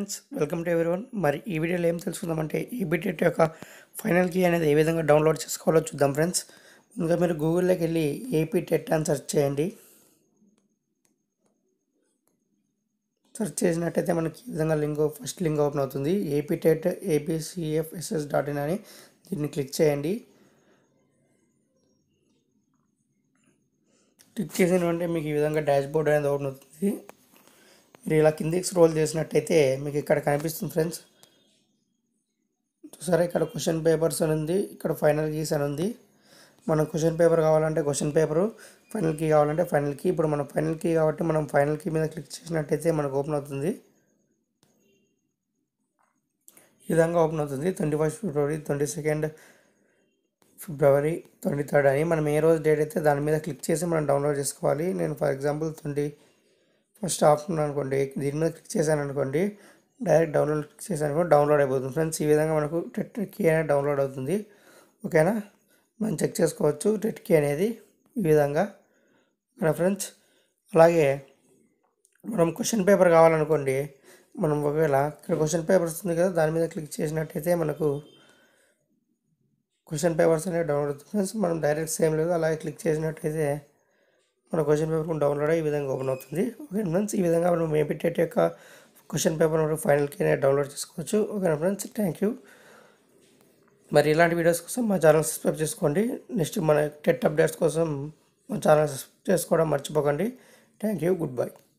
friends welcome to everyone మరి ఈ వీడియోలో ఏం తెలుసుకుందామంటే ఈబిటెట్ యొక్క ఫైనల్ కీ అనేది ఏ విధంగా డౌన్లోడ్ చేసుకోవాలో చూద్దాం ఫ్రెండ్స్ ముందుగా మీరు గూగుల్లోకి వెళ్ళి ఏపీ టెట్ అని సెర్చ్ చేయండి సెర్చ్ చేసినట్టయితే మనకి ఈ విధంగా లింక్ ఫస్ట్ లింక్ ఓపెన్ అవుతుంది AP TET APCFSS dot in అని దీన్ని క్లిక్ చేయండి క్లిక్ చేసిన వెంటనే మీకు ఈ విధంగా డాష్ బోర్డ్ అనేది ఓపెన్ అవుతుంది మీరు ఇలా కిందికి స్క్రోల్ చేసినట్టయితే మీకు ఇక్కడ కనిపిస్తుంది ఫ్రెండ్స్ చూసారా ఇక్కడ క్వశ్చన్ పేపర్స్ అని ఉంది ఇక్కడ ఫైనల్ కీస్ అని ఉంది మనం క్వశ్చన్ పేపర్ కావాలంటే క్వశ్చన్ పేపరు ఫైనల్ కీ కావాలంటే ఫైనల్ కీ ఇప్పుడు మనం ఫైనల్ కీ కాబట్టి మనం ఫైనల్ కీ మీద క్లిక్ చేసినట్టయితే మనకు ఓపెన్ అవుతుంది ఈ విధంగా ఓపెన్ అవుతుంది twenty first February twenty second February twenty third అని మనం ఏ రోజు డేట్ అయితే దాని మీద క్లిక్ చేసి మనం డౌన్లోడ్ చేసుకోవాలి నేను for example twenty first option అనుకోండి దీని మీద క్లిక్ చేశాను అనుకోండి డైరెక్ట్ డౌన్లోడ్ క్లిక్ చేశాను అనుకోండి డౌన్లోడ్ అయిపోతుంది ఫ్రెండ్స్ ఈ విధంగా మనకు టెట్ కీ అనేది డౌన్లోడ్ అవుతుంది ఓకేనా మనం చెక్ చేసుకోవచ్చు టెట్ కీ అనేది ఈ విధంగా ఓకేనా ఫ్రెండ్స్ అలాగే మనం క్వశ్చన్ పేపర్ కావాలనుకోండి మనం ఒకవేళ ఇక్కడ క్వశ్చన్ పేపర్ వస్తుంది కదా దాని మీద క్లిక్ చేసినట్టయితే మనకు క్వశ్చన్ పేపర్స్ అనేవి డౌన్లోడ్ అవుతుంది ఫ్రెండ్స్ మనం డైరెక్ట్ సేమ్ లేదు అలాగే క్లిక్ చేసినట్టయితే మన క్వశ్చన్ పేపర్ డౌన్లోడ్ అయ్యి ఈ విధంగా ఓపెన్ అవుతుంది ఓకే ఫ్రెండ్స్ ఈ విధంగా మనం ఏపీటెట్ యొక్క క్వశ్చన్ పేపర్ మరియు ఫైనల్ కీ అనేది డౌన్లోడ్ చేసుకోవచ్చు ఓకే ఫ్రెండ్స్ థ్యాంక్ యూ మరి ఇలాంటి వీడియోస్ కోసం మా ఛానల్ సబ్స్క్రైబ్ చేసుకోండి నెక్స్ట్ మన టెట్ అప్డేట్స్ కోసం మా ఛానల్ సబ్స్క్రైబ్ చేసుకోవడం మర్చిపోకండి థ్యాంక్ యూ గుడ్ బై